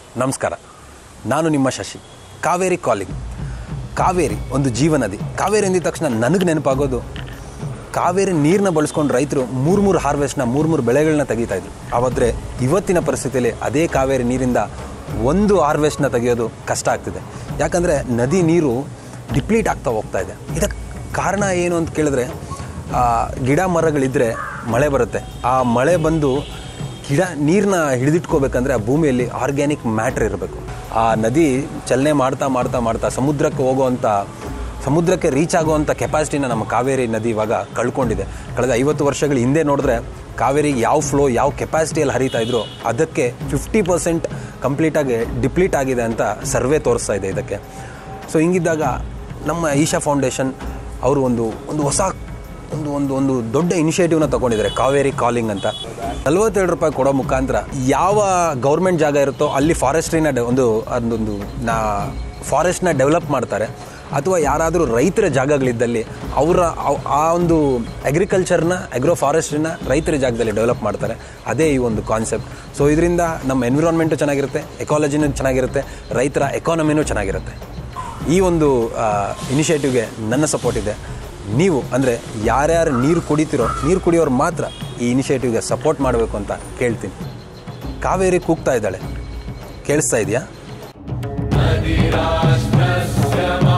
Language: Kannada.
ನಮಸ್ಕಾರ ನಾನು ನಿಮ್ಮ ಶಶಿ ಕಾವೇರಿ ಕಾಲಿಂಗ್ ಕಾವೇರಿ ಒಂದು ಜೀವನದಿ ಕಾವೇರಿ ಅಂದಿದ ತಕ್ಷಣ ನನಗೆ ನೆನಪಾಗೋದು ಕಾವೇರಿ ನೀರನ್ನ ಬಳಸ್ಕೊಂಡು ರೈತರು ಮೂರು ಮೂರು ಹಾರ್ವೆಸ್ಟ್ನ ಮೂರು ಮೂರು ಬೆಳೆಗಳನ್ನ ತೆಗಿತಾ ಇದ್ರು ಆವಾದರೆ ಇವತ್ತಿನ ಪರಿಸ್ಥಿತಿಯಲ್ಲಿ ಅದೇ ಕಾವೇರಿ ನೀರಿಂದ ಒಂದು ಹಾರ್ವೆಸ್ಟ್ನ ತೆಗೆಯೋದು ಕಷ್ಟ ಆಗ್ತಿದೆ ಯಾಕಂದರೆ ನದಿ ನೀರು ಡಿಪ್ಲೀಟ್ ಆಗ್ತಾ ಹೋಗ್ತಾ ಇದೆ ಇದಕ್ಕೆ ಕಾರಣ ಏನು ಅಂತ ಕೇಳಿದ್ರೆ ಆ, ಗಿಡ ಮರಗಳಿದ್ದರೆ ಮಳೆ ಬರುತ್ತೆ ಆ ಮಳೆ ಬಂದು ಗಿಡ ನೀರನ್ನ ಹಿಡಿದಿಟ್ಕೋಬೇಕಂದ್ರೆ ಆ ಭೂಮಿಯಲ್ಲಿ ಆರ್ಗ್ಯಾನಿಕ್ ಮ್ಯಾಟ್ರ್ ಇರಬೇಕು ಆ ನದಿ ಚಲನೆ ಮಾಡ್ತಾ ಮಾಡ್ತಾ ಮಾಡ್ತಾ ಸಮುದ್ರಕ್ಕೆ ಹೋಗುವಂಥ ಸಮುದ್ರಕ್ಕೆ ರೀಚ್ ಆಗುವಂಥ ಕೆಪಾಸಿಟಿನ ನಮ್ಮ ಕಾವೇರಿ ನದಿ ಇವಾಗ ಕಳ್ಕೊಂಡಿದೆ ಕಳೆದ ಐವತ್ತು ವರ್ಷಗಳ ಹಿಂದೆ ನೋಡಿದ್ರೆ ಕಾವೇರಿ ಯಾವ ಫ್ಲೋ ಯಾವ ಕೆಪಾಸಿಟಿಯಲ್ಲಿ ಹರಿತಾ ಇದ್ರು ಅದಕ್ಕೆ ಫಿಫ್ಟಿ ಪರ್ಸೆಂಟ್ ಕಂಪ್ಲೀಟಾಗಿ ಡಿಪ್ಲೀಟ್ ಆಗಿದೆ ಅಂತ ಸರ್ವೆ ತೋರಿಸ್ತಾ ಇದೆ ಇದಕ್ಕೆ ಸೊ ಹಿಂಗಿದ್ದಾಗ ನಮ್ಮ ಈಶಾ ಫೌಂಡೇಶನ್ ಅವರು ಒಂದು ಒಂದು ಹೊಸ ಒಂದು ಒಂದು ಒಂದು ದೊಡ್ಡ ಇನಿಷಿಯೇಟಿವ್ನ ತಗೊಂಡಿದ್ದಾರೆ ಕಾವೇರಿ ಕಾಲಿಂಗ್ ಅಂತ ನಲ್ವತ್ತೆರಡು ರೂಪಾಯಿ ಕೊಡೋ ಮುಖಾಂತರ ಯಾವ ಗೌರ್ಮೆಂಟ್ ಜಾಗ ಇರುತ್ತೋ ಅಲ್ಲಿ ಫಾರೆಸ್ಟ್ರಿನ ಡೆ ಒಂದು ಅದೊಂದು ನಾ ಫಾರೆಸ್ಟ್ನ ಡೆವಲಪ್ ಮಾಡ್ತಾರೆ ಅಥವಾ ಯಾರಾದರೂ ರೈತರ ಜಾಗಗಳಿದ್ದಲ್ಲಿ ಅವರ ಅವ್- ಆ ಒಂದು ಅಗ್ರಿಕಲ್ಚರ್ನ ಅಗ್ರೋ ಫಾರೆಸ್ಟ್ರಿನ ರೈತರ ಜಾಗದಲ್ಲಿ ಡೆವಲಪ್ ಮಾಡ್ತಾರೆ ಅದೇ ಈ ಒಂದು ಕಾನ್ಸೆಪ್ಟ್ ಸೊ ಇದರಿಂದ ನಮ್ಮ ಎನ್ವಿರಾನ್ಮೆಂಟು ಚೆನ್ನಾಗಿರುತ್ತೆ ಎಕಾಲಜಿನೂ ಚೆನ್ನಾಗಿರುತ್ತೆ ರೈತರ ಎಕಾನಮಿನೂ ಚೆನ್ನಾಗಿರುತ್ತೆ ಈ ಒಂದು ಇನಿಷಿಯೇಟಿವ್ಗೆ ನನ್ನ ಸಪೋರ್ಟ್ ಇದೆ ನೀವು ಅಂದರೆ ಯಾರ್ಯಾರು ನೀರು ಕುಡಿತೀರೋ ನೀರು ಕುಡಿಯೋರು ಮಾತ್ರ ಈ ಇನಿಷಿಯೇಟಿವ್ಗೆ ಸಪೋರ್ಟ್ ಮಾಡಬೇಕು ಅಂತ ಕೇಳ್ತೀನಿ ಕಾವೇರಿ ಕೂಗ್ತಾ ಇದ್ದಾಳೆ ಕೇಳಿಸ್ತಾ ಇದೆಯಾ अधिराष्ट्रस्य